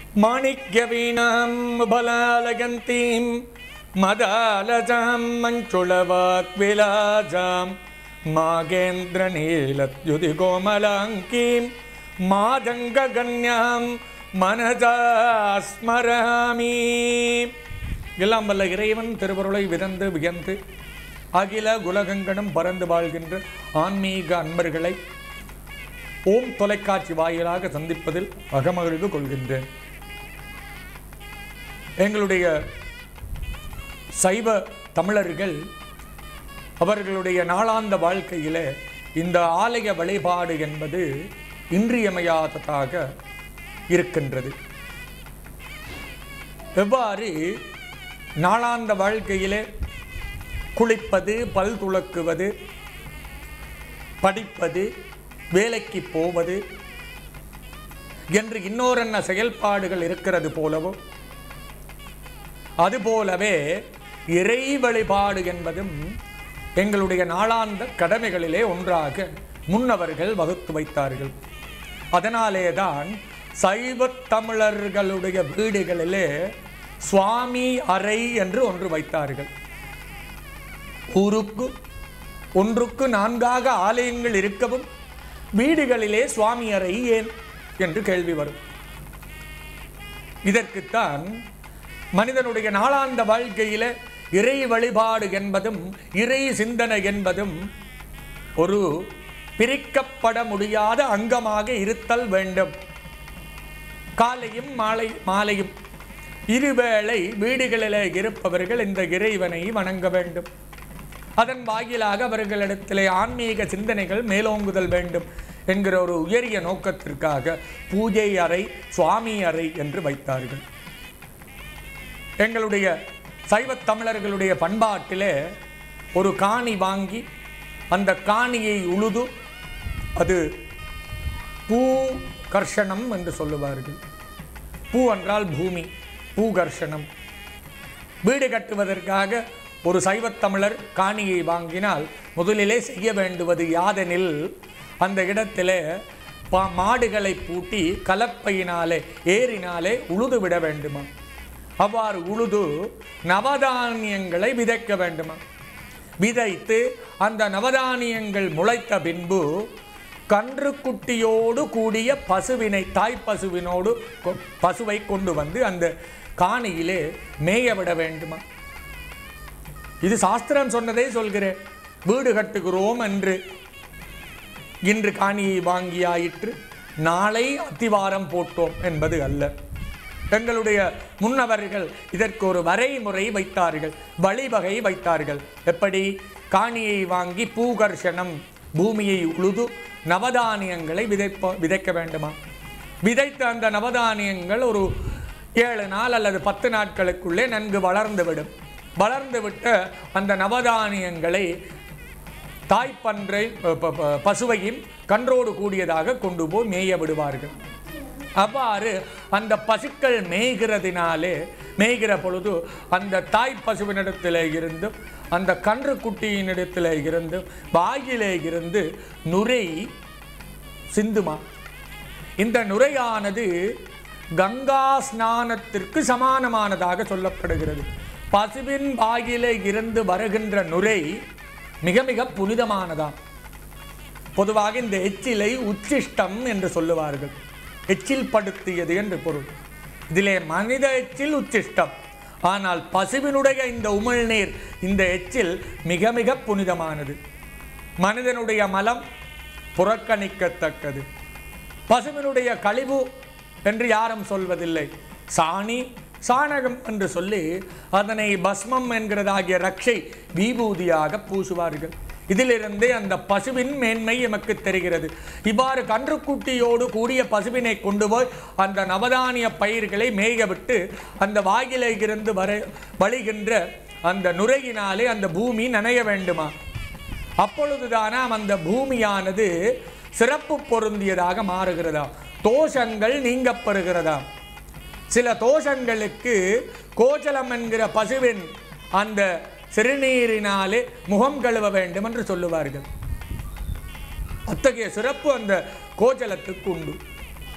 மாணிக்யவீணாம் பலாலகந்தீம் மதாலஜாம் மஞ்சுளவாக்விலாஜாம் மாகேந்திர நீலத்யுதி கோமலாங்கீம் மாதங்ககன்யாம் மனதா ஸ்மராமி எல்லாம் வல்ல இறைவன் திருவருளை விதந்து வியந்து அகில குலகங்கனும் பறந்து வாழ்கின்ற ஆன்மீக அன்பர்களை ஓம் தொலைக்காட்சி வாயிலாக சந்திப்பதில் அகமகிழ்வு கொள்கின்றேன் எங்களுடைய சைவ தமிழர்கள் அவர்களுடைய நாளாந்த வாழ்க்கையிலே இந்த ஆலய வழிபாடு என்பது இன்றியமையாததாக இருக்கின்றது எவ்வாறு நாளாந்த வாழ்க்கையிலே குளிப்பது பல் துலக்குவது படிப்பது வேலைக்கு போவது என்று இன்னோரென்ன செயல்பாடுகள் இருக்கிறது போலவோ அதுபோலவே இறை வழிபாடு என்பதும் எங்களுடைய நாளாந்த கடமைகளிலே ஒன்றாக முன்னவர்கள் வகுத்து வைத்தார்கள் அதனாலே தான் சைவத் தமிழர்களுடைய வீடுகளிலே சுவாமி அறை என்று ஒன்று வைத்தார்கள் ஊருக்கு ஒன்றுக்கு நான்காக ஆலயங்கள் இருக்கவும் வீடுகளிலே சுவாமி அறை ஏன் என்று கேள்வி வரும் இதற்குத்தான் மனிதனுடைய நாளாந்த வாழ்க்கையில இறை வழிபாடு என்பதும் இறை சிந்தனை என்பதும் ஒரு பிரிக்கப்பட முடியாத அங்கமாக இருத்தல் வேண்டும் காலையும் மாலை மாலையும் இருவேளை வீடுகளிலே இருப்பவர்கள் இந்த இறைவனை வணங்க வேண்டும் அதன் வாயிலாக அவர்களிடத்திலே ஆன்மீக சிந்தனைகள் மேலோங்குதல் வேண்டும் என்கிற ஒரு உயரிய நோக்கத்திற்காக பூஜை அறை சுவாமி அறை என்று வைத்தார்கள் எங்களுடைய சைவத் தமிழர்களுடைய பண்பாட்டிலே ஒரு காணி வாங்கி அந்த காணியை உழுது அது பூ கர்ஷணம் என்று சொல்லுவார்கள் பூ என்றால் பூமி பூகர்ஷணம் வீடு கட்டுவதற்காக ஒரு சைவத் தமிழர் காணியை வாங்கினால் முதலிலே செய்ய வேண்டுவது யாதெனில் அந்த இடத்திலே பா மாடுகளை பூட்டி கலப்பையினாலே ஏறினாலே உழுது விட வேண்டுமா அவ்வாறு உழுது நவதானியங்களை விதைக்க வேண்டுமா விதைத்து அந்த நவதானியங்கள் முளைத்த பின்பு கன்றுக்குட்டியோடு கூடிய பசுவினை தாய் பசுவினோடு கொ- பசுவை கொண்டு வந்து அந்த காணியிலே மேய விட வேண்டுமா இது சாஸ்திரம் சொன்னதே சொல்கிறேன் வீடு கட்டுகிறோம் என்று இன்று காணியை வாங்கியாயிற்று நாளை அத்திவாரம் போட்டோம் என்பது அல்ல எங்களுடைய முன்னவர்கள் இதற்கு ஒரு வரைமுறை வைத்தார்கள் வழிவகை வைத்தார்கள் எப்படி காணியை வாங்கி பூகர்ஷணம் பூமியை உழுது நவதானியங்களை விதைப்ப விதைக்க வேண்டுமா விதைத்த அந்த நவதானியங்கள் ஒரு ஏழு நாள் அல்லது பத்து நாட்களுக்குள்ளே நன்கு வளர்ந்துவிடும் வளர்ந்துவிட்ட அந்த நவதானியங்களை தாய்ப்பன்றை ப- ப- ப- பசுவையும் கன்றோடு கூடியதாக கொண்டு போய் மேய விடுவார்கள் அவ்வாறு அந்த பசுக்கள் மேய்கிறதினாலே மேய்கிற பொழுது அந்த தாய் பசுவினிடத்திலே இருந்தும் அந்த கன்று குட்டியினிடத்திலே இருந்தும் வாயிலே இருந்து நுரை சிந்துமா இந்த நுரையானது கங்கா ஸ்நானத்திற்கு சமானமானதாக சொல்லப்படுகிறது பசுவின் வாயிலே இருந்து வருகின்ற நுரை மிக மிக புனிதமானதாம் பொதுவாக இந்த எச்சிலை உச்சிஷ்டம் என்று சொல்லுவார்கள் எச்சில் படுத்தியது என்று பொருள் இதிலே மனித எச்சில் உச்சிஷ்டம் ஆனால் பசுவினுடைய இந்த உமிழ்நீர் இந்த எச்சில் மிக மிக புனிதமானது மனிதனுடைய மலம் புறக்கணிக்கத்தக்கது பசுவினுடைய கழிவு என்று யாரும் சொல்வதில்லை சாணி சாணகம் என்று சொல்லி அதனை பஸ்மம் என்கிறதாகிய ரக்ஷை விபூதியாக பூசுவார்கள் இதிலிருந்தே அந்த பசுவின் மேன்மை எமக்கு தெரிகிறது இவ்வாறு கன்றுக்குட்டியோடு கூடிய பசுவினை கொண்டு போய் அந்த நவதானிய பயிர்களை மேய விட்டு அந்த வாயிலை இருந்து வர வழிகின்ற அந்த நுரையினாலே அந்த பூமி நனைய வேண்டுமா அப்பொழுதுதானாம் அந்த பூமியானது சிறப்பு பொருந்தியதாக மாறுகிறதாம் தோஷங்கள் நீங்கப்பெறுகிறதாம் சில தோஷங்களுக்கு கோச்சலம் என்கிற பசுவின் அந்த சிறுநீரினாலே முகம் கழுவ வேண்டும் என்று சொல்லுவார்கள் அத்தகைய சிறப்பு அந்த கோச்சலத்துக்கு உண்டு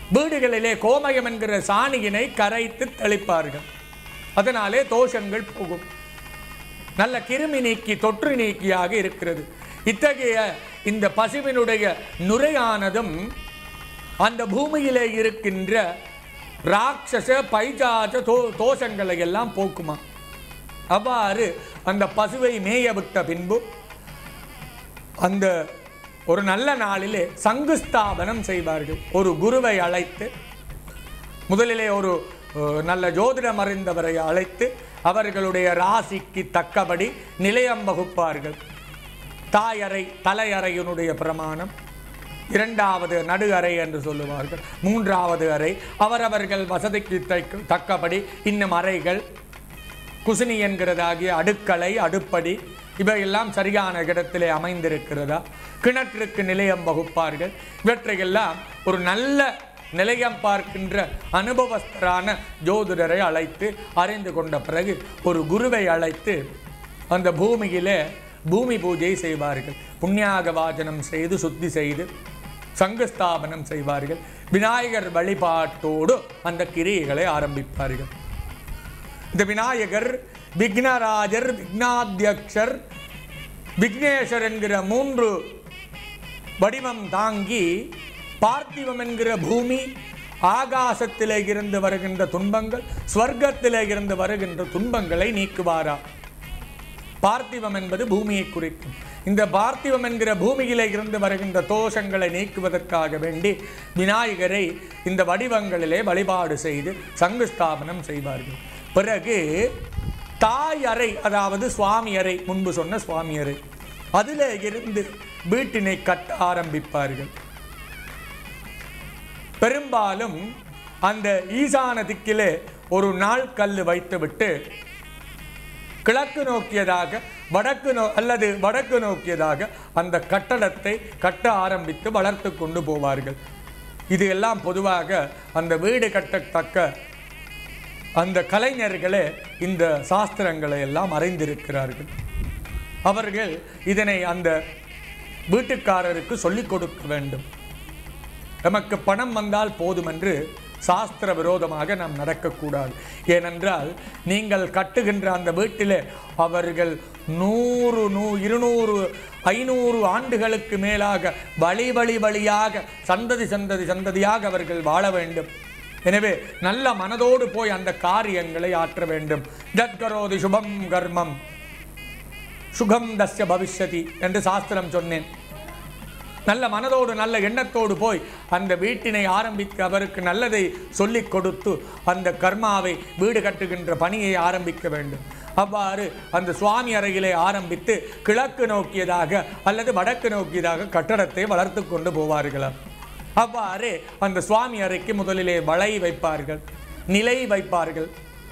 வீடுகளிலே கோமயம் என்கிற சாணியினை கரைத்து தெளிப்பார்கள் அதனாலே தோஷங்கள் போகும் நல்ல கிருமி நீக்கி தொற்று நீக்கியாக இருக்கிறது இத்தகைய இந்த பசுவினுடைய நுரையானதும் அந்த பூமியிலே இருக்கின்ற ராட்சச பைஜாத தோ தோஷங்களை எல்லாம் போக்குமா அவ்வாறு அந்த பசுவை மேய விட்ட பின்பு அந்த ஒரு நல்ல நாளிலே சங்கு ஸ்தாபனம் செய்வார்கள் ஒரு குருவை அழைத்து முதலிலே ஒரு அஹ், நல்ல ஜோதிடம் அறிந்தவரை அழைத்து அவர்களுடைய ராசிக்கு தக்கபடி நிலையம் வகுப்பார்கள் தாயறை தலையறையினுடைய பிரமாணம் இரண்டாவது நடு அறை என்று சொல்லுவார்கள் மூன்றாவது அறை அவரவர்கள் வசதிக்கு தைக்க- தக்கபடி இன்னும் அறைகள் குசினி என்கிறதாகிய அடுக்களை அடுப்படி இவையெல்லாம் சரியான இடத்திலே அமைந்திருக்கிறதா கிணற்றுக்கு நிலையம் வகுப்பார்கள் இவற்றையெல்லாம் ஒரு நல்ல நிலையம் பார்க்கின்ற அனுபவஸ்தரான ஜோதிடரை அழைத்து அறிந்து கொண்ட பிறகு ஒரு குருவை அழைத்து அந்த பூமியிலே பூமி பூஜை செய்வார்கள் புண்ணியாக வாஜனம் செய்து சுத்தி செய்து சங்கஸ்தாபனம் செய்வார்கள் விநாயகர் வழிபாட்டோடு அந்த கிரியைகளை ஆரம்பிப்பார்கள் இந்த விநாயகர் விக்னராஜர் விக்னாத்தியக்ஷர் விக்னேஸ்வர் என்கிற மூன்று வடிவம் தாங்கி பார்த்திவம் என்கிற பூமி ஆகாசத்திலே இருந்து வருகின்ற துன்பங்கள் ஸ்வர்க்கத்திலே இருந்து வருகின்ற துன்பங்களை நீக்குவாரா பார்த்திவம் என்பது பூமியை குறிக்கும் இந்த பார்த்திவம் என்கிற பூமியிலே இருந்து வருகின்ற தோஷங்களை நீக்குவதற்காக வேண்டி விநாயகரை இந்த வடிவங்களிலே வழிபாடு செய்து சங்கு ஸ்தாபனம் செய்வார்கள் பிறகு தாய் அறை அதாவது சுவாமி அறை முன்பு சொன்ன சுவாமி அறை அதிலே இருந்து வீட்டினை கட்ட ஆரம்பிப்பார்கள் பெரும்பாலும் அந்த ஈசான திக்கிலே ஒரு நாள் கல் வைத்துவிட்டு கிழக்கு நோக்கியதாக வடக்கு நோ அல்லது வடக்கு நோக்கியதாக அந்த கட்டடத்தை கட்ட ஆரம்பித்து வளர்த்து கொண்டு போவார்கள் இது எல்லாம் பொதுவாக அந்த வீடு கட்டத்தக்க அந்த கலைஞர்களே இந்த சாஸ்திரங்களை எல்லாம் அறிந்திருக்கிறார்கள் அவர்கள் இதனை அந்த வீட்டுக்காரருக்கு சொல்லிக் கொடுக்க வேண்டும் நமக்கு பணம் வந்தால் போதும் என்று சாஸ்திர விரோதமாக நாம் நடக்கக்கூடாது ஏனென்றால் நீங்கள் கட்டுகின்ற அந்த வீட்டிலே அவர்கள் நூறு நூ இருநூறு ஐநூறு ஆண்டுகளுக்கு மேலாக வழி வழி வழியாக சந்ததி சந்ததி சந்ததியாக அவர்கள் வாழ வேண்டும் எனவே நல்ல மனதோடு போய் அந்த காரியங்களை ஆற்ற வேண்டும் தத்கரோதி சுபம் கர்மம் சுகம் தஸ்ய பவிஷ்யதி என்று சாஸ்திரம் சொன்னேன் நல்ல மனதோடு நல்ல எண்ணத்தோடு போய் அந்த வீட்டினை ஆரம்பிக்க அவருக்கு நல்லதை சொல்லிக் கொடுத்து அந்த கர்மாவை வீடு கட்டுகின்ற பணியை ஆரம்பிக்க வேண்டும் அவ்வாறு அந்த சுவாமி அறையிலே ஆரம்பித்து கிழக்கு நோக்கியதாக அல்லது வடக்கு நோக்கியதாக கட்டடத்தை வளர்த்து கொண்டு போவார்களாம் அவ்வாறு அந்த சுவாமி அறைக்கு முதலிலே வளை வைப்பார்கள் நிலை வைப்பார்கள்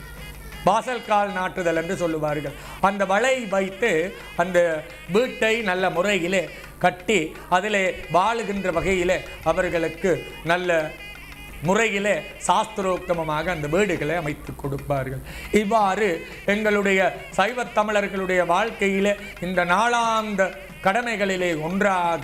வாசல் கால் நாட்டுதல் என்று சொல்லுவார்கள் அந்த வலை வைத்து அந்த வீட்டை நல்ல முறையிலே கட்டி அதிலே வாழுகின்ற வகையிலே அவர்களுக்கு நல்ல முறையிலே சாஸ்திரோக்தமமாக அந்த வீடுகளை அமைத்து கொடுப்பார்கள் இவ்வாறு எங்களுடைய சைவத் தமிழர்களுடைய வாழ்க்கையிலே இந்த நாளாந்த கடமைகளிலே ஒன்றாக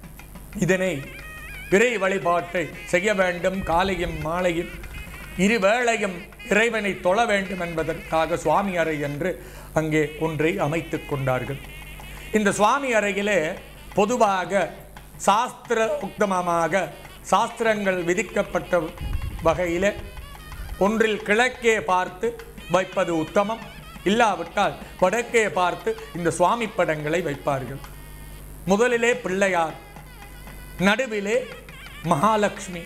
இதனை இறை வழிபாட்டை செய்ய வேண்டும் காலையும் மாலையும் இருவேளையும் இறைவனை தொழ வேண்டும் என்பதற்காக சுவாமி அறை என்று அங்கே ஒன்றை அமைத்துக் கொண்டார்கள் இந்த சுவாமி அறையிலே பொதுவாக சாஸ்திர உக்தமமாக சாஸ்திரங்கள் விதிக்கப்பட்ட வகையிலே ஒன்றில் கிழக்கே பார்த்து வைப்பது உத்தமம் இல்லாவிட்டால் வடக்கே பார்த்து இந்த சுவாமி படங்களை வைப்பார்கள் முதலிலே பிள்ளையார் நடுவிலே மகாலட்சுமி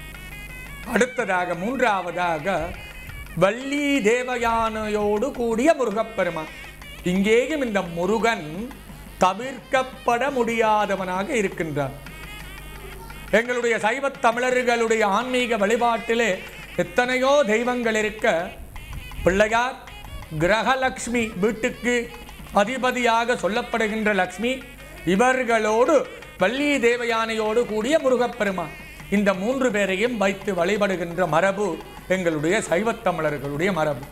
அடுத்ததாக மூன்றாவதாக வள்ளி தேவயானையோடு கூடிய முருகப்பெருமான் இங்கேயும் இந்த முருகன் தவிர்க்கப்பட முடியாதவனாக இருக்கின்றான் எங்களுடைய சைவத் தமிழர்களுடைய ஆன்மீக வழிபாட்டிலே எத்தனையோ தெய்வங்கள் இருக்க பிள்ளையார் கிரகலக்ஷ்மி வீட்டுக்கு அதிபதியாக சொல்லப்படுகின்ற லக்ஷ்மி இவர்களோடு வள்ளி தேவயானையோடு கூடிய முருகப்பெருமான் இந்த மூன்று பேரையும் வைத்து வழிபடுகின்ற மரபு எங்களுடைய சைவத் தமிழர்களுடைய மரபு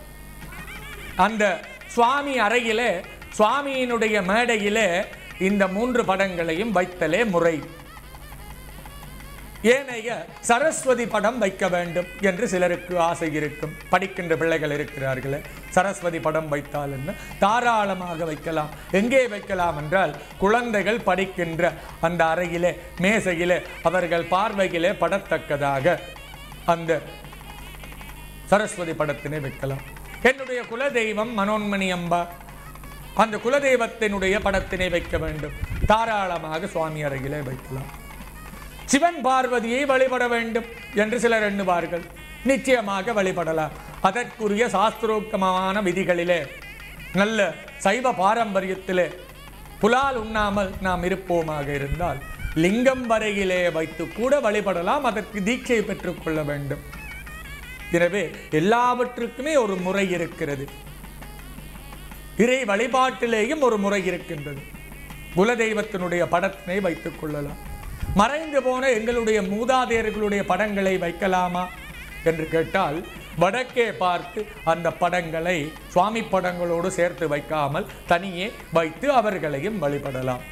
அந்த சுவாமி அறையிலே சுவாமியினுடைய மேடையிலே இந்த மூன்று படங்களையும் வைத்தலே முறை ஏனைய சரஸ்வதி படம் வைக்க வேண்டும் என்று சிலருக்கு ஆசை இருக்கும் படிக்கின்ற பிள்ளைகள் இருக்கிறார்களே சரஸ்வதி படம் வைத்தால் என்ன தாராளமாக வைக்கலாம் எங்கே வைக்கலாம் என்றால் குழந்தைகள் படிக்கின்ற அந்த அறையிலே மேசையிலே அவர்கள் பார்வையிலே படத்தக்கதாக அந்த சரஸ்வதி படத்தினை வைக்கலாம் என்னுடைய குலதெய்வம் மனோன்மணி அம்பா அந்த குலதெய்வத்தினுடைய படத்தினை வைக்க வேண்டும் தாராளமாக சுவாமி அறையிலே வைக்கலாம் சிவன் பார்வதியை வழிபட வேண்டும் என்று சிலர் எண்ணுவார்கள் நிச்சயமாக வழிபடலாம் அதற்குரிய சாஸ்திரோக்தமான விதிகளிலே நல்ல சைவ பாரம்பரியத்திலே புலால் உண்ணாமல் நாம் இருப்போமாக இருந்தால் லிங்கம் வரையிலே வைத்து கூட வழிபடலாம் அதற்கு தீட்சை பெற்றுக்கொள்ள வேண்டும் எனவே எல்லாவற்றுக்குமே ஒரு முறை இருக்கிறது இறை வழிபாட்டிலேயும் ஒரு முறை இருக்கின்றது குலதெய்வத்தினுடைய படத்தினை வைத்துக் கொள்ளலாம் மறைந்து போன எங்களுடைய மூதாதையர்களுடைய படங்களை வைக்கலாமா என்று கேட்டால் வடக்கே பார்த்து அந்த படங்களை சுவாமி படங்களோடு சேர்த்து வைக்காமல் தனியே வைத்து அவர்களையும் வழிபடலாம்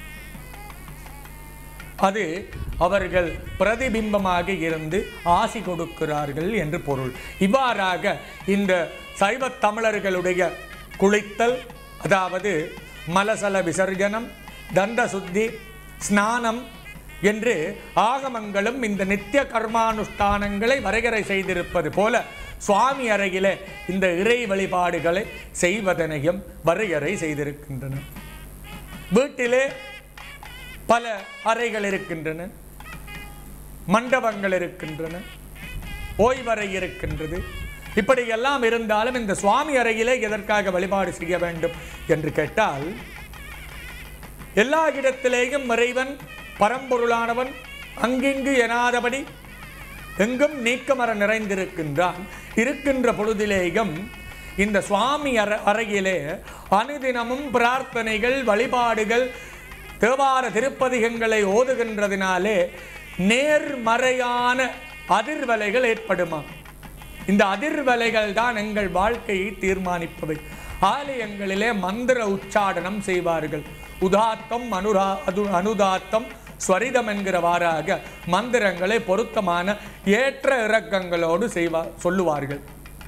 அது அவர்கள் பிரதிபிம்பமாக இருந்து ஆசி கொடுக்கிறார்கள் என்று பொருள் இவ்வாறாக இந்த சைவத் தமிழர்களுடைய குளித்தல் அதாவது மலசல விசர்ஜனம் தந்த சுத்தி ஸ்நானம் என்று ஆகமங்களும் இந்த நித்திய கர்மானுஷ்டானங்களை வரையறை செய்திருப்பது போல சுவாமி அறையிலே இந்த இறை வழிபாடுகளை செய்வதனையும் வரையறை செய்திருக்கின்றன வீட்டிலே பல அறைகள் இருக்கின்றன மண்டபங்கள் இருக்கின்றன ஓய்வறை இருக்கின்றது இப்படியெல்லாம் இருந்தாலும் இந்த சுவாமி அறையிலே எதற்காக வழிபாடு செய்ய வேண்டும் என்று கேட்டால் எல்லா இடத்திலேயும் இறைவன் பரம்பொருளானவன் அங்கிங்கு எனாதபடி எங்கும் நீக்கமர நிறைந்திருக்கின்றான் இருக்கின்ற பொழுதிலேயும் இந்த சுவாமி அற அறையிலே அனுதினமும் பிரார்த்தனைகள் வழிபாடுகள் தேவார திருப்பதிகங்களை ஓதுகின்றதினாலே நேர்மறையான அதிர்வலைகள் ஏற்படுமா இந்த அதிர்வலைகள் தான் எங்கள் வாழ்க்கையை தீர்மானிப்பவை ஆலயங்களிலே மந்திர உச்சாடனம் செய்வார்கள் உதாத்தம் அனுரா அது அனுதாத்தம் ஸ்வரிதம் என்கிறவாறாக மந்திரங்களை பொருத்தமான ஏற்ற இறக்கங்களோடு செய்வா சொல்லுவார்கள்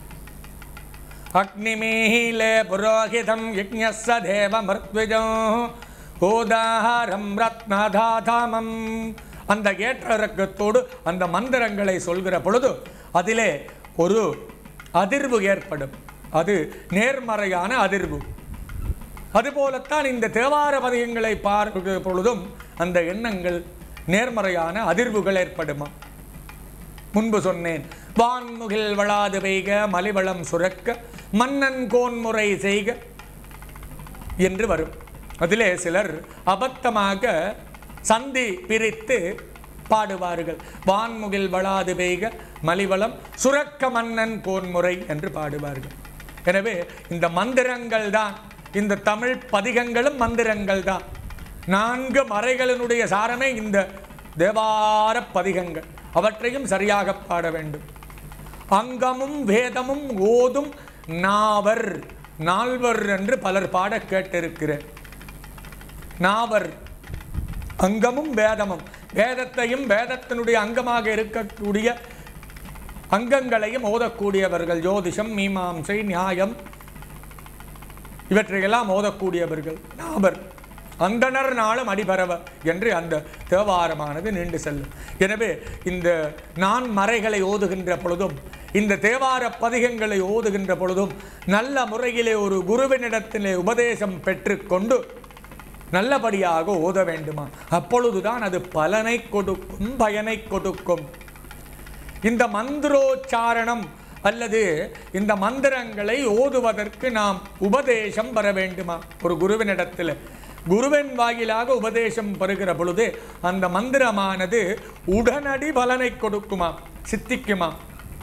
அக்னிமீலே புரோஹிதம் யஜ்ஞஸ்ஸ தேவ மிருத்விஜம் கோதாரம் ரத்னதாதாமம் அந்த ஏற்ற இறக்கத்தோடு அந்த மந்திரங்களை சொல்கிற பொழுது அதிலே ஒரு அதிர்வு ஏற்படும் அது நேர்மறையான அதிர்வு அதுபோலத்தான் இந்த தேவார பதிகங்களை பார்க்கிற பொழுதும் அந்த எண்ணங்கள் நேர்மறையான அதிர்வுகள் ஏற்படுமா முன்பு சொன்னேன் வான்முகில் வளாது பெய்க மலிவளம் சுரக்க மன்னன் கோன்முறை செய்க என்று வரும் அதிலே சிலர் அபத்தமாக சந்தி பிரித்து பாடுவார்கள் வான்முகில் வளாது பெய்க மலிவளம் சுரக்க மன்னன் கோன்முறை என்று பாடுவார்கள் எனவே இந்த மந்திரங்கள் தான் இந்த தமிழ் பதிகங்களும் மந்திரங்கள் தான் நான்கு மறைகளினுடைய சாரமே இந்த தேவார பதிகங்கள் அவற்றையும் சரியாக பாட வேண்டும் அங்கமும் வேதமும் ஓதும் நாவர் நால்வர் என்று பலர் பாட கேட்டிருக்கிறேன் நாவர் அங்கமும் வேதமும் வேதத்தையும் வேதத்தினுடைய அங்கமாக இருக்கக்கூடிய அங்கங்களையும் ஓதக்கூடியவர்கள் ஜோதிஷம் மீமாம்சை நியாயம் இவற்றையெல்லாம் ஓதக்கூடியவர்கள் நாவர் அந்தனர் நாளும் அடிபரவ என்று அந்த தேவாரமானது நீண்டு செல்லும் எனவே இந்த நான் மறைகளை ஓதுகின்ற பொழுதும் இந்த தேவார பதிகங்களை ஓதுகின்ற பொழுதும் நல்ல முறையிலே ஒரு குருவினிடத்திலே உபதேசம் பெற்றுக்கொண்டு நல்லபடியாக ஓத வேண்டுமா அப்பொழுதுதான் அது பலனை கொடுக்கும் பயனை கொடுக்கும் இந்த மந்திரோச்சாரணம் அல்லது இந்த மந்திரங்களை ஓதுவதற்கு நாம் உபதேசம் பெற வேண்டுமா ஒரு குருவினிடத்தில் குருவின் வாயிலாக உபதேசம் பெறுகிற பொழுது அந்த மந்திரமானது உடனடி பலனை கொடுக்குமா சித்திக்குமா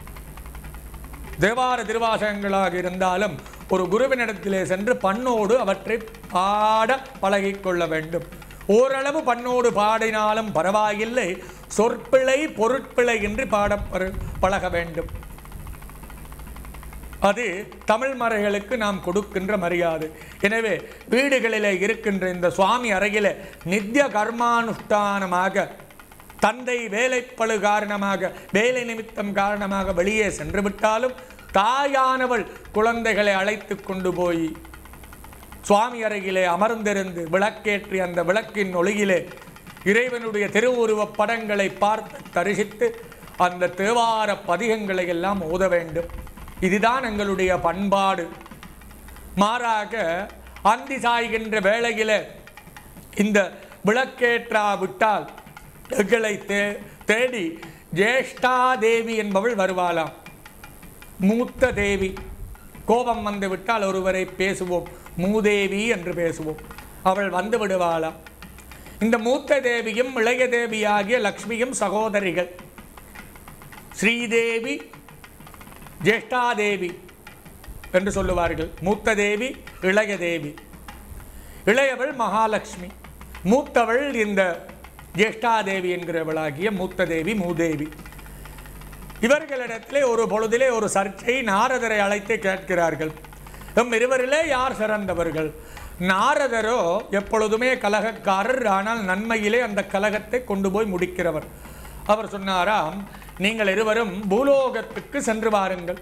தேவார திருவாசகங்களாக இருந்தாலும் ஒரு குருவினிடத்திலே சென்று பண்ணோடு அவற்றை பாட பழகிக்கொள்ள வேண்டும் ஓரளவு பண்ணோடு பாடினாலும் பரவாயில்லை சொற்பிழை பொருட்பிழை என்று பாட பரு- பழக வேண்டும் அது தமிழ் மறைகளுக்கு நாம் கொடுக்கின்ற மரியாதை எனவே வீடுகளிலே இருக்கின்ற இந்த சுவாமி அறையிலே நித்திய கர்மானுஷ்டானமாக தந்தை வேலைப்பழு காரணமாக வேலை நிமித்தம் காரணமாக வெளியே சென்று விட்டாலும் தாயானவள் குழந்தைகளை அழைத்து கொண்டு போய் சுவாமி அருகிலே அமர்ந்திருந்து விளக்கேற்றி அந்த விளக்கின் ஒளியிலே இறைவனுடைய திருவுருவப் படங்களை பார்த்து தரிசித்து அந்த தேவார பதிகங்களை எல்லாம் ஓத வேண்டும் இதுதான் எங்களுடைய பண்பாடு மாறாக அந்தி சாய்கின்ற வேளையிலே இந்த விளக்கேற்றா விட்டால் எங்களை தே தேடி ஜேஷ்டா தேவி என்பவள் வருவாளாம் மூத்த தேவி கோபம் வந்து விட்டால் ஒருவரை பேசுவோம் மூதேவி என்று பேசுவோம் அவள் வந்து விடுவாளாம் இந்த மூத்த தேவியும் இளைய தேவியாகிய லக்ஷ்மியும் சகோதரிகள் ஸ்ரீதேவி ஜேஷ்டாதேவி என்று சொல்லுவார்கள் மூத்த தேவி இளைய தேவி இளையவள் மகாலட்சுமி மூத்தவள் இந்த ஜேஷ்டாதேவி என்கிறவளாகிய மூத்த தேவி மூதேவி இவர்களிடத்திலே ஒரு பொழுதிலே ஒரு சர்ச்சை நாரதரை அழைத்து கேட்கிறார்கள் எம் இருவரிலே யார் சிறந்தவர்கள் நாரதரோ எப்பொழுதுமே கலகக்காரர் ஆனால் நன்மையிலே அந்த கலகத்தை கொண்டு போய் முடிக்கிறவர் அவர் சொன்னாராம் நீங்கள் இருவரும் பூலோகத்துக்கு சென்று வாருங்கள்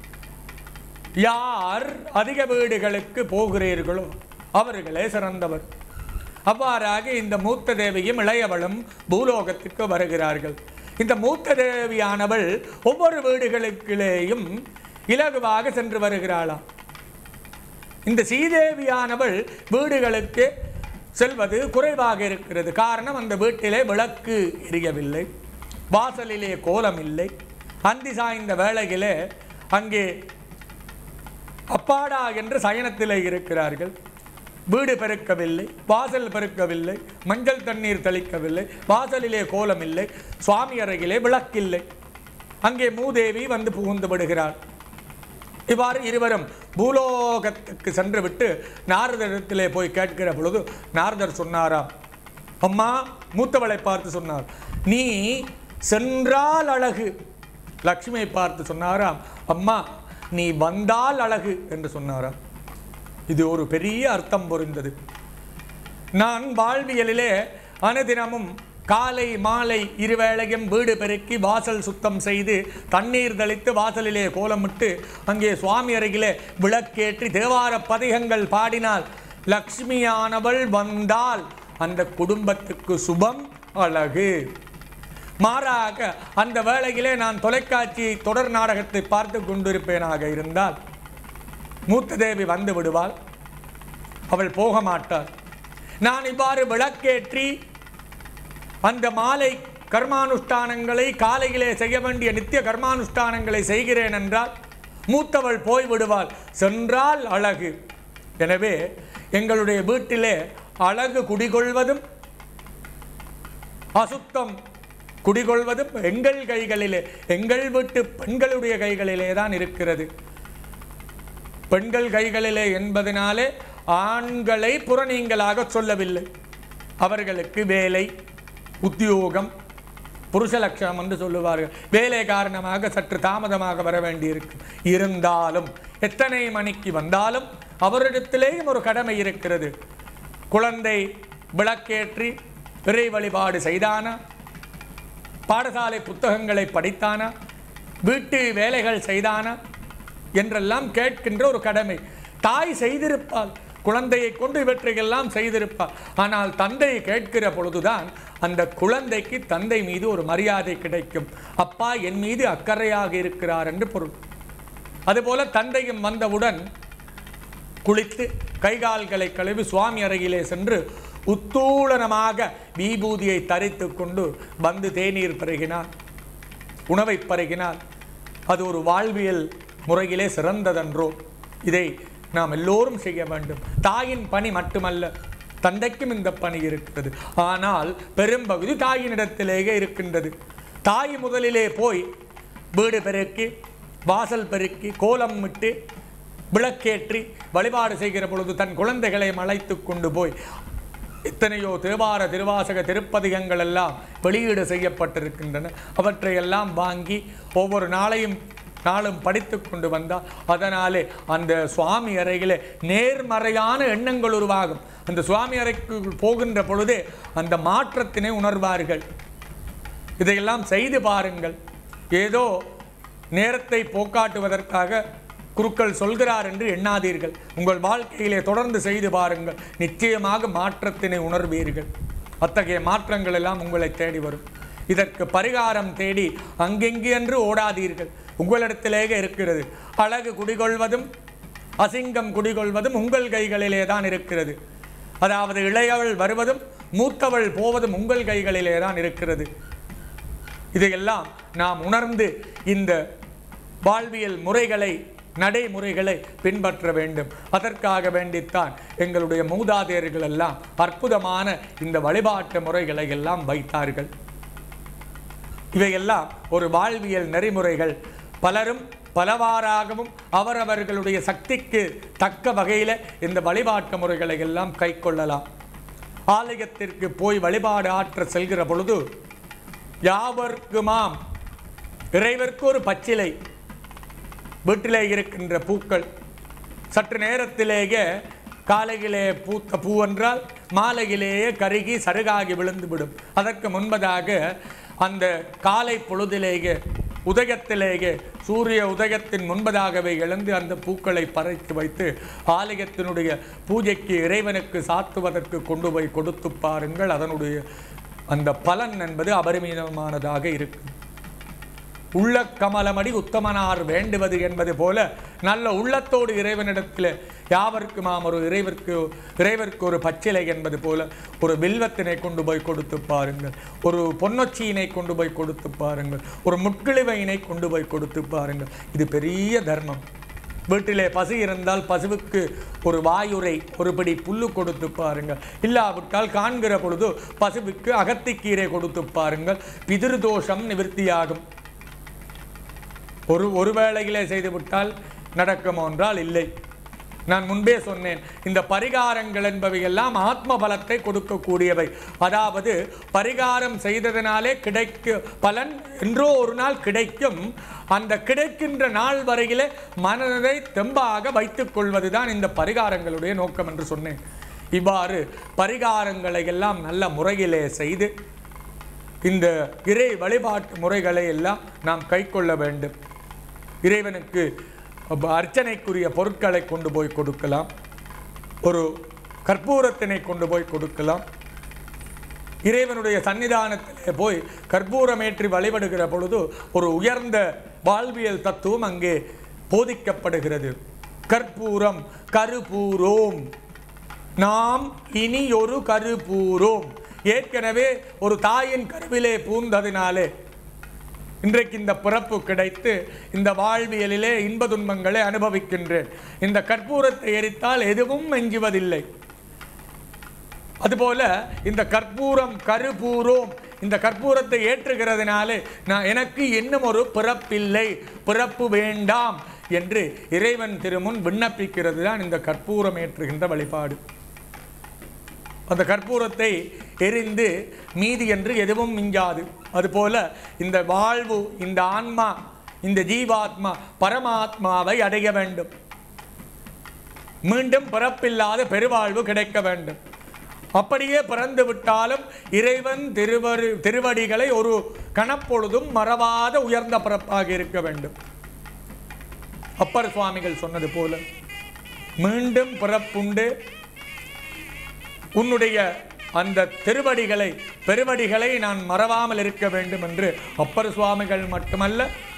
யார் அதிக வீடுகளுக்கு போகிறீர்களோ அவர்களே சிறந்தவர் அவ்வாறாக இந்த மூத்த தேவியும் இளையவளும் பூலோகத்துக்கு வருகிறார்கள் இந்த மூத்த தேவியானவள் ஒவ்வொரு வீடுகளுக்கிலேயும் இலகுவாக சென்று வருகிறாளாம் இந்த சீதேவியானவள் வீடுகளுக்கு செல்வது குறைவாக இருக்கிறது காரணம் அந்த வீட்டிலே விளக்கு எரியவில்லை வாசலிலே கோலம் இல்லை அந்தி சாய்ந்த வேளையிலே அங்கே அப்பாடா என்று சயனத்திலே இருக்கிறார்கள் வீடு பெருக்கவில்லை வாசல் பெருக்கவில்லை மஞ்சள் தண்ணீர் தெளிக்கவில்லை வாசலிலே கோலம் இல்லை சுவாமி அறையிலே விளக்கில்லை அங்கே மூதேவி வந்து புகுந்து விடுகிறார் இவ்வாறு இருவரும் பூலோகத்துக்கு சென்று விட்டு நாரதரிடத்திலே போய் கேட்கிற பொழுது நாரதர் சொன்னாராம் அம்மா மூத்தவளை பார்த்து சொன்னார் நீ சென்றால் அழகு லக்ஷ்மியை பார்த்து சொன்னாராம் அம்மா நீ வந்தால் அழகு என்று சொன்னாராம் இது ஒரு பெரிய அர்த்தம் பொருந்தது நான் வாழ்வியலிலே அனுதினமும் காலை மாலை இருவேளையும் வீடு பெருக்கி வாசல் சுத்தம் செய்து தண்ணீர் தெளித்து வாசலிலே கோலமிட்டு அங்கே சுவாமி அருகிலே விளக்கேற்றி தேவார பதிகங்கள் பாடினால் லக்ஷ்மியானவள் வந்தால் அந்த குடும்பத்துக்கு சுபம் அழகு மாறாக அந்த வேளையிலே நான் தொலைக்காட்சி தொடர் நாடகத்தை பார்த்து கொண்டிருப்பேனாக இருந்தால் மூத்த தேவி வந்து விடுவாள் அவள் போக மாட்டாள் நான் இவ்வாறு விளக்கேற்றி அந்த மாலை கர்மானுஷ்டானங்களை காலையிலே செய்ய வேண்டிய நித்திய கர்மானுஷ்டானங்களை செய்கிறேன் என்றால் மூத்தவள் போய் விடுவாள் சென்றால் அழகு எனவே எங்களுடைய வீட்டிலே அழகு குடிகொள்வதும் அசுத்தம் குடிகொள்வதும் எங்கள் கைகளிலே எங்கள் வீட்டு பெண்களுடைய கைகளிலே தான் இருக்கிறது பெண்கள் கைகளிலே என்பதனாலே ஆண்களை புறநீங்களாக சொல்லவில்லை அவர்களுக்கு வேலை உத்தியோகம் புருஷ லட்சணம் என்று சொல்லுவார்கள் வேலை காரணமாக சற்று தாமதமாக வர வேண்டியிருக்கும் இருந்தாலும் எத்தனை மணிக்கு வந்தாலும் அவரிடத்திலேயும் ஒரு கடமை இருக்கிறது குழந்தை விளக்கேற்றி இறை வழிபாடு செய்தானா பாடசாலை புத்தகங்களை படித்தானா வீட்டு வேலைகள் செய்தானா என்றெல்லாம் கேட்கின்ற ஒரு கடமை தாய் செய்திருப்பாள் குழந்தையை கொண்டு இவற்றையெல்லாம் செய்திருப்பாள் ஆனால் தந்தை கேட்கிற பொழுதுதான் அந்த குழந்தைக்கு தந்தை மீது ஒரு மரியாதை கிடைக்கும் அப்பா என் மீது அக்கறையாக இருக்கிறார் என்று பொருள் அதுபோல தந்தையும் வந்தவுடன் குளித்து கைகால்களை கழுவி சுவாமி அறையிலே சென்று உத்தூளனமாக விபூதியை தரித்து கொண்டு வந்து தேநீர் பருகினார் உணவை பருகினார் அது ஒரு வாழ்வியல் முறையிலே சிறந்ததன்றோ இதை நாம் எல்லோரும் செய்ய வேண்டும் தாயின் பணி மட்டுமல்ல தந்தைக்கும் இந்த பணி இருக்கிறது ஆனால் பெரும்பகுதி தாயினிடத்திலேயே இருக்கின்றது தாய் முதலிலே போய் வீடு பெருக்கி வாசல் பெருக்கி கோலம் விட்டு விளக்கேற்றி வழிபாடு செய்கிற பொழுது தன் குழந்தைகளை அழைத்து கொண்டு போய் எத்தனையோ தேவார திருவாசக திருப்பதிகங்கள் எல்லாம் வெளியீடு செய்யப்பட்டிருக்கின்றன அவற்றையெல்லாம் வாங்கி ஒவ்வொரு நாளையும் நாளும் படித்து கொண்டு வந்தால் அதனாலே அந்த சுவாமி அறையிலே நேர்மறையான எண்ணங்கள் உருவாகும் அந்த சுவாமி அறைக்கு போகின்ற பொழுதே அந்த மாற்றத்தினை உணர்வார்கள் இதையெல்லாம் செய்து பாருங்கள் ஏதோ நேரத்தை போக்காட்டுவதற்காக குருக்கள் சொல்கிறார் என்று எண்ணாதீர்கள் உங்கள் வாழ்க்கையிலே தொடர்ந்து செய்து பாருங்கள் நிச்சயமாக மாற்றத்தினை உணர்வீர்கள் அத்தகைய மாற்றங்கள் எல்லாம் உங்களை தேடி வரும் இதற்கு பரிகாரம் தேடி அங்கெங்கென்று ஓடாதீர்கள் உங்களிடத்திலேயே இருக்கிறது அழகு குடிகொள்வதும் அசிங்கம் குடிகொள்வதும் உங்கள் கைகளிலே தான் இருக்கிறது அதாவது இளையவள் வருவதும் மூத்தவள் போவதும் உங்கள் கைகளிலே தான் இருக்கிறது இதையெல்லாம் நாம் உணர்ந்து இந்த வாழ்வியல் முறைகளை நடைமுறைகளை பின்பற்ற வேண்டும் அதற்காக வேண்டித்தான் எங்களுடைய மூதாதையர்கள் எல்லாம் அற்புதமான இந்த வழிபாட்டு முறைகளை எல்லாம் வைத்தார்கள் இவையெல்லாம் ஒரு வாழ்வியல் நெறிமுறைகள் பலரும் பலவாறாகவும் அவரவர்களுடைய சக்திக்கு தக்க வகையில் இந்த வழிபாட்டு முறைகளை எல்லாம் கைக்கொள்ளலாம் ஆலயத்திற்கு போய் வழிபாடு ஆற்ற செல்கிற பொழுது யாவர்க்குமாம் இறைவர்க்கு ஒரு பச்சிலை வீட்டிலே இருக்கின்ற பூக்கள் சற்று நேரத்திலேயே காலையிலே பூத்த பூ என்றால் மாலையிலேயே கருகி சருகாகி விழுந்து விடும் அதற்கு முன்பதாக அந்த காலை பொழுதிலேயே உதயத்திலேயே சூரிய உதயத்தின் முன்பதாகவே எழுந்து அந்த பூக்களை பறைத்து வைத்து ஆலயத்தினுடைய பூஜைக்கு இறைவனுக்கு சாத்துவதற்கு கொண்டு போய் கொடுத்து பாருங்கள் அதனுடைய அந்த பலன் என்பது அபரிமிதமானதாக இருக்கும் உள்ள கமலமடி உத்தமனார் வேண்டுவது என்பது போல நல்ல உள்ளத்தோடு இறைவனிடத்தில் யாவருக்குமாம் ஒரு இறைவருக்கு இறைவருக்கு ஒரு பச்சிலை என்பது போல ஒரு வில்வத்தினை கொண்டு போய் கொடுத்து பாருங்கள் ஒரு பொன்னொச்சியினை கொண்டு போய் கொடுத்து பாருங்கள் ஒரு முட்கிழிவையினை கொண்டு போய் கொடுத்து பாருங்கள் இது பெரிய தர்மம் வீட்டிலே பசு இருந்தால் பசுவுக்கு ஒரு வாயுரை ஒரு பிடி புல்லு கொடுத்து பாருங்கள் இல்லாவிட்டால் காண்கிற பொழுது பசுவுக்கு அகத்திக்கீரை கொடுத்து பாருங்கள் பிதிருதோஷம் நிவர்த்தியாகும் ஒரு ஒரு வேளையிலே செய்துவிட்டால் நடக்குமோ என்றால் இல்லை நான் முன்பே சொன்னேன் இந்த பரிகாரங்கள் என்பவையெல்லாம் ஆத்ம பலத்தை கொடுக்கக்கூடியவை அதாவது பரிகாரம் செய்ததினாலே கிடைக்க பலன் என்றோ ஒரு நாள் கிடைக்கும் அந்த கிடைக்கின்ற நாள் வரையிலே மனதை தெம்பாக வைத்துக் கொள்வதுதான் இந்த பரிகாரங்களுடைய நோக்கம் என்று சொன்னேன் இவ்வாறு பரிகாரங்களை எல்லாம் நல்ல முறையிலே செய்து இந்த இறை வழிபாட்டு முறைகளை எல்லாம் நாம் கைக்கொள்ள வேண்டும் இறைவனுக்கு அப்ப அர்ச்சனைக்குரிய பொருட்களை கொண்டு போய் கொடுக்கலாம் ஒரு கற்பூரத்தினை கொண்டு போய் கொடுக்கலாம் இறைவனுடைய சன்னிதானத்திலே போய் கற்பூரமேற்றி வழிபடுகிற பொழுது ஒரு உயர்ந்த வாழ்வியல் தத்துவம் அங்கே போதிக்கப்படுகிறது கற்பூரம் கருப்பூரோம் நாம் இனி ஒரு கருப்பூரோம் ஏற்கனவே ஒரு தாயின் கருவிலே பூந்ததினாலே இன்றைக்கு இந்த பிறப்பு கிடைத்து இந்த வாழ்வியலிலே இன்ப துன்பங்களை அனுபவிக்கின்றேன் இந்த கற்பூரத்தை எரித்தால் எதுவும் எஞ்சுவதில்லை அதுபோல இந்த கற்பூரம் கருப்பூரோம் இந்த கற்பூரத்தை ஏற்றுகிறதுனாலே நான் எனக்கு இன்னும் ஒரு பிறப்பில்லை பிறப்பு வேண்டாம் என்று இறைவன் திருமுன் விண்ணப்பிக்கிறது தான் இந்த கற்பூரம் ஏற்றுகின்ற வழிபாடு அந்த கற்பூரத்தை எரிந்து மீதி என்று எதுவும் மிஞ்சாது அதுபோல இந்த வாழ்வு இந்த ஆன்மா இந்த ஜீவாத்மா பரமாத்மாவை அடைய வேண்டும் மீண்டும் பிறப்பில்லாத பெருவாழ்வு கிடைக்க வேண்டும் அப்படியே பிறந்து விட்டாலும் இறைவன் திருவரு திருவடிகளை ஒரு கணப்பொழுதும் மறவாத உயர்ந்த பிறப்பாக இருக்க வேண்டும் அப்பர் சுவாமிகள் சொன்னது போல மீண்டும் பிறப்புண்டு உன்னுடைய அந்த திருவடிகளை பெருவடிகளை நான் மறவாமல் இருக்க வேண்டும் என்று அப்பர் சுவாமிகள் மட்டுமல்ல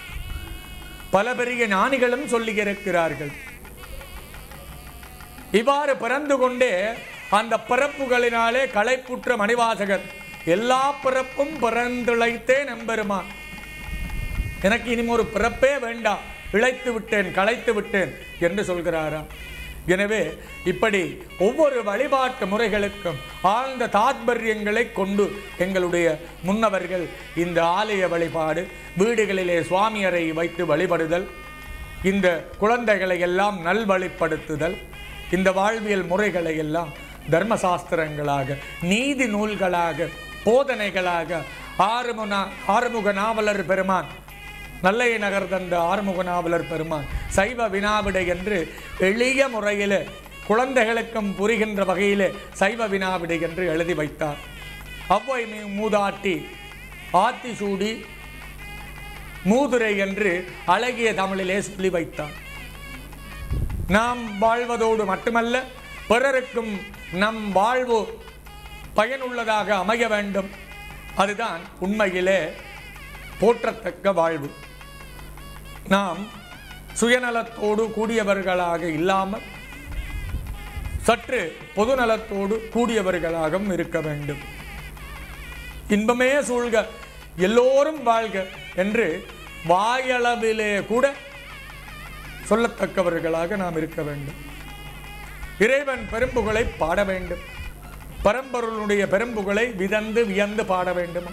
பல பெரிய ஞானிகளும் சொல்லியிருக்கிறார்கள் இவ்வாறு பிறந்து கொண்டே அந்த பிறப்புகளினாலே களைப்புற்ற மணிவாசகர் எல்லா பிறப்பும் பிறந்திழைத்தே நம்பெருமான் எனக்கு இனி ஒரு பிறப்பே வேண்டாம் இழைத்து விட்டேன் களைத்து விட்டேன் என்று சொல்கிறாராம் எனவே இப்படி ஒவ்வொரு வழிபாட்டு முறைகளுக்கும் ஆழ்ந்த தாத்பரியங்களை கொண்டு எங்களுடைய முன்னவர்கள் இந்த ஆலய வழிபாடு வீடுகளிலே சுவாமியரை வைத்து வழிபடுதல் இந்த குழந்தைகளை எல்லாம் நல்வழிப்படுத்துதல் இந்த வாழ்வியல் முறைகளை எல்லாம் தர்மசாஸ்திரங்களாக நீதி நூல்களாக போதனைகளாக ஆறுமுக ஆறுமுக நாவலர் பெருமான் நல்லைய நகர் தந்த ஆறுமுக நாவலர் பெருமான் சைவ வினாவிடை என்று எளிய முறையில் குழந்தைகளுக்கும் புரிகின்ற வகையிலே சைவ வினாவிடை என்று எழுதி வைத்தார் அவ்வை மீ- மூதாட்டி ஆத்திசூடி மூதுரை என்று அழகிய தமிழிலே சொல்லி வைத்தான் நாம் வாழ்வதோடு மட்டுமல்ல பிறருக்கும் நம் வாழ்வு பயனுள்ளதாக அமைய வேண்டும் அதுதான் உண்மையிலே போற்றத்தக்க வாழ்வு நாம் சுயநலத்தோடு கூடியவர்களாக இல்லாமல் சற்று பொதுநலத்தோடு கூடியவர்களாகவும் இருக்க வேண்டும் இன்பமே சூழ்க எல்லோரும் வாழ்க என்று வாயளவிலே கூட சொல்லத்தக்கவர்களாக நாம் இருக்க வேண்டும் இறைவன் பெரும்புகளை பாட வேண்டும் பரம்பொருளுடைய பெரும்புகளை விதந்து வியந்து பாட வேண்டும்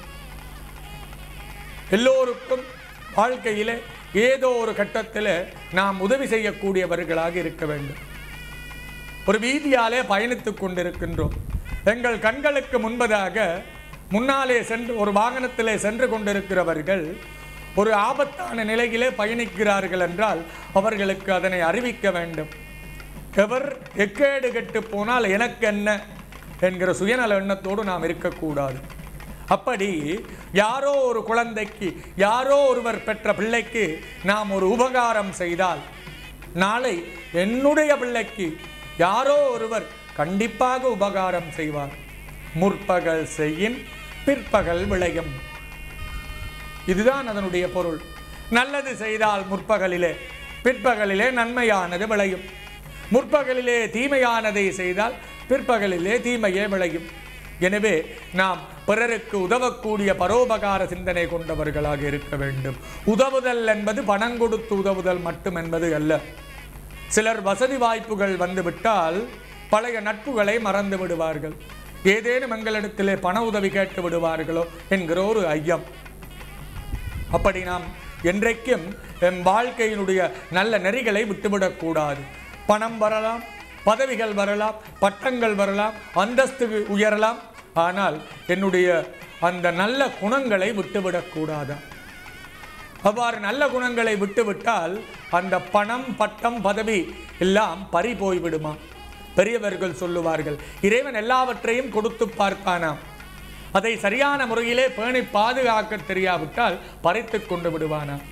எல்லோருக்கும் வாழ்க்கையிலே ஏதோ ஒரு கட்டத்தில் நாம் உதவி செய்யக்கூடியவர்களாக இருக்க வேண்டும் ஒரு வீதியாலே பயணித்துக் கொண்டிருக்கின்றோம் எங்கள் கண்களுக்கு முன்பதாக முன்னாலே சென்று ஒரு வாகனத்திலே சென்று கொண்டிருக்கிறவர்கள் ஒரு ஆபத்தான நிலையிலே பயணிக்கிறார்கள் என்றால் அவர்களுக்கு அதனை அறிவிக்க வேண்டும் எவர் எக்கேடு கெட்டு போனால் எனக்கு என்ன என்கிற சுயநல எண்ணத்தோடு நாம் இருக்கக்கூடாது அப்படி யாரோ ஒரு குழந்தைக்கு யாரோ ஒருவர் பெற்ற பிள்ளைக்கு நாம் ஒரு உபகாரம் செய்தால் நாளை என்னுடைய பிள்ளைக்கு யாரோ ஒருவர் கண்டிப்பாக உபகாரம் செய்வார் முற்பகல் செய்யின் பிற்பகல் விளையும் இதுதான் அதனுடைய பொருள் நல்லது செய்தால் முற்பகலிலே பிற்பகலிலே நன்மையானது விளையும் முற்பகலிலே தீமையானதை செய்தால் பிற்பகலிலே தீமையே விளையும் எனவே நாம் பிறருக்கு உதவக்கூடிய பரோபகார சிந்தனை கொண்டவர்களாக இருக்க வேண்டும் உதவுதல் என்பது பணம் கொடுத்து உதவுதல் மட்டும் என்பது அல்ல சிலர் வசதி வாய்ப்புகள் வந்துவிட்டால் பழைய நட்புகளை மறந்து விடுவார்கள் ஏதேனும் எங்களிடத்திலே பண உதவி கேட்டு விடுவார்களோ என்கிற ஒரு ஐயம் அப்படி நாம் என்றைக்கும் என் வாழ்க்கையினுடைய நல்ல நெறிகளை விட்டுவிடக்கூடாது பணம் வரலாம் பதவிகள் வரலாம் பட்டங்கள் வரலாம் அந்தஸ்து உயரலாம் ஆனால் என்னுடைய அந்த நல்ல குணங்களை விட்டுவிடக்கூடாதா அவ்வாறு நல்ல குணங்களை விட்டுவிட்டால் அந்த பணம் பட்டம் பதவி எல்லாம் பறி போய்விடுமா பெரியவர்கள் சொல்லுவார்கள் இறைவன் எல்லாவற்றையும் கொடுத்து பார்ப்பானாம் அதை சரியான முறையிலே பேணி பாதுகாக்க தெரியாவிட்டால் பறித்து கொண்டு விடுவானாம்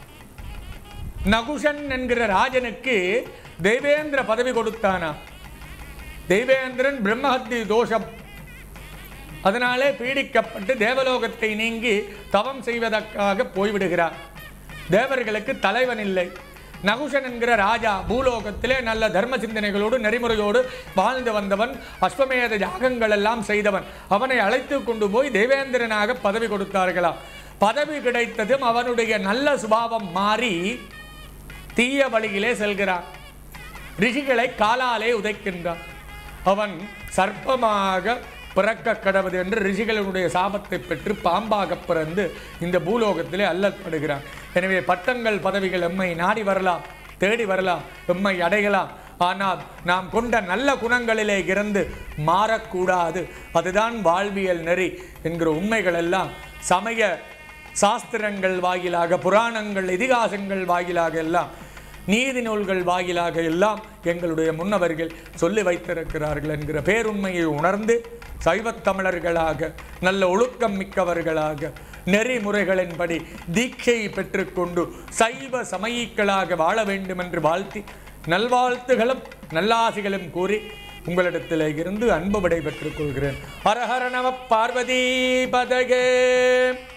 நகுஷன் என்கிற ராஜனுக்கு தெய்வேந்திர பதவி கொடுத்தானா தெய்வேந்திரன் பிரம்மஹத்தி தோஷம் அதனாலே பீடிக்கப்பட்டு தேவலோகத்தை நீங்கி தவம் செய்வதற்காக போய்விடுகிறார் தேவர்களுக்கு தலைவன் இல்லை நகுஷன் என்கிற ராஜா பூலோகத்திலே நல்ல தர்ம சிந்தனைகளோடு நெறிமுறையோடு வாழ்ந்து வந்தவன் அஸ்வமேத யாகங்கள் எல்லாம் செய்தவன் அவனை அழைத்து கொண்டு போய் தேவேந்திரனாக பதவி கொடுத்தார்களாம் பதவி கிடைத்ததும் அவனுடைய நல்ல சுபாவம் மாறி தீய வழியிலே செல்கிறான் ரிஷிகளை காலாலே உதைக்கின்றான் அவன் சர்ப்பமாக பிறக்க கடவுது என்று ரிஷிகளுடைய சாபத்தை பெற்று பாம்பாக பிறந்து இந்த பூலோகத்திலே அல்லற்படுகிறான் எனவே பட்டங்கள் பதவிகள் எம்மை நாடி வரலாம் தேடி வரலாம் எம்மை அடையலாம் ஆனால் நாம் கொண்ட நல்ல குணங்களிலே இருந்து மாறக்கூடாது அதுதான் வாழ்வியல் நெறி என்கிற உண்மைகள் எல்லாம் சமய சாஸ்திரங்கள் வாயிலாக புராணங்கள் இதிகாசங்கள் வாயிலாக எல்லாம் நீதி நூல்கள் வாயிலாக எல்லாம் எங்களுடைய முன்னவர்கள் சொல்லி வைத்திருக்கிறார்கள் என்கிற பேருண்மையை உணர்ந்து சைவத் தமிழர்களாக நல்ல ஒழுக்கம் மிக்கவர்களாக நெறிமுறைகளின்படி தீட்சை பெற்றுக்கொண்டு சைவ சமயிக்களாக வாழ வேண்டும் என்று வாழ்த்தி நல்வாழ்த்துகளும் நல்லாசிகளும் கூறி உங்களிடத்திலே இருந்து அன்பு விடை பெற்றுக் கொள்கிறேன் ஹரஹர நம பார்வதி பதகே